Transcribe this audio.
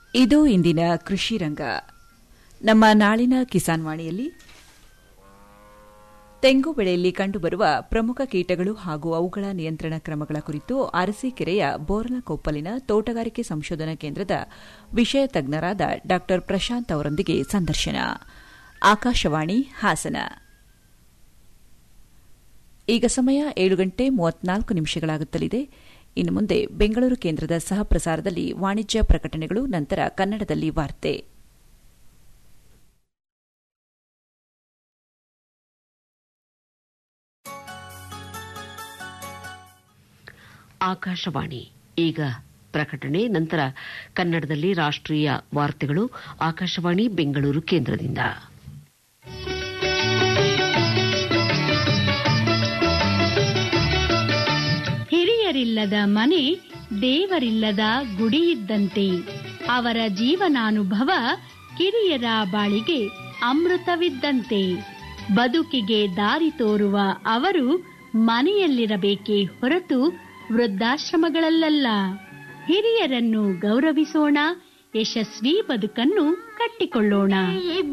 ಇದು ಇಂದಿನ ಕೃಷಿ ರಂಗ ನಮ್ಮ ನಾಳಿನ ಕಿಸಾನ್ ವಾಣಿಯಲ್ಲಿ ತೆಂಗು ಬೆಳೆಯಲ್ಲಿ ಕಂಡುಬರುವ ಪ್ರಮುಖ ಕೀಟಗಳು ಹಾಗೂ ಅವುಗಳ ನಿಯಂತ್ರಣ ಕ್ರಮಗಳ ಕುರಿತು ಅರಸೀಕೆರೆಯ ಬೋರಲಕೊಪ್ಪಲಿನ ತೋಟಗಾರಿಕೆ ಸಂಶೋಧನಾ ಕೇಂದ್ರದ ವಿಷಯ ತಜ್ಞರಾದ ಡಾ ಪ್ರಶಾಂತ್ ಅವರೊಂದಿಗೆ ಸಂದರ್ಶನ ಆಕಾಶವಾಣಿ ಹಾಸನ ಈಗ ಸಮಯ ಏಳು ಗಂಟೆ ಮೂವತ್ನಾಲ್ಕು ನಿಮಿಷಗಳಾಗುತ್ತಲಿದೆ ಇನ್ನು ಮುಂದೆ ಬೆಂಗಳೂರು ಕೇಂದ್ರದ ಸಹ ಪ್ರಸಾರದಲ್ಲಿ ವಾಣಿಜ್ಯ ಪ್ರಕಟಣೆಗಳು ನಂತರ ಕನ್ನಡದಲ್ಲಿ ವಾರ್ತೆ ಆಕಾಶವಾಣಿ ಈಗ ಪ್ರಕಟಣೆ ನಂತರ ಕನ್ನಡದಲ್ಲಿ ರಾಷ್ಟ್ರೀಯ ವಾರ್ತೆಗಳು ಆಕಾಶವಾಣಿ ಬೆಂಗಳೂರು ಕೇಂದ್ರದಿಂದ ಹಿರಿಯರಿಲ್ಲದ ಮನೆ ದೇವರಿಲ್ಲದ ಗುಡಿಯಿದ್ದಂತೆ ಅವರ ಜೀವನಾನುಭವ ಕಿರಿಯರ ಬಾಳಿಗೆ ಅಮೃತವಿದ್ದಂತೆ ಬದುಕಿಗೆ ದಾರಿ ತೋರುವ ಅವರು ಮನೆಯಲ್ಲಿರಬೇಕೇ ಹೊರತು ವೃದ್ಧಾಶ್ರಮಗಳಲ್ಲ ಹಿರಿಯರನ್ನು ಗೌರವಿಸೋಣ ಯಶಸ್ವಿ ಬದುಕನ್ನು ಕಟ್ಟಿಕೊಳ್ಳೋಣ